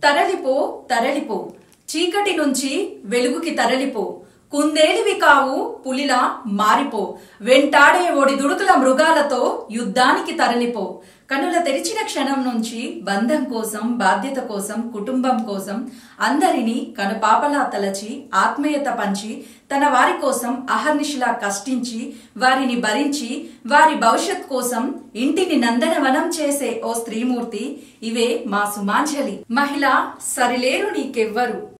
తరలిపో తరలిపో చీకటి నుంచి వెలుగుకి తరలిపో కుందేలివి కావు పులిలా మారిపో వెంటాడే ఒడి దుడుకుల మృగాలతో యుద్ధానికి తరలిపో కనుల తెరిచిన క్షణం నుంచి బంధం కోసం బాధ్యత కోసం కుటుంబం కోసం అందరినీ కనుపాపలా తలచి ఆత్మీయత పంచి తన వారి కోసం అహర్నిశలా కష్టించి వారిని భరించి వారి భవిష్యత్ కోసం ఇంటిని నందనవనం చేసే ఓ స్త్రీమూర్తి ఇవే మా సుమాంజలి మహిళ సరిలేరు నీకెవ్వరు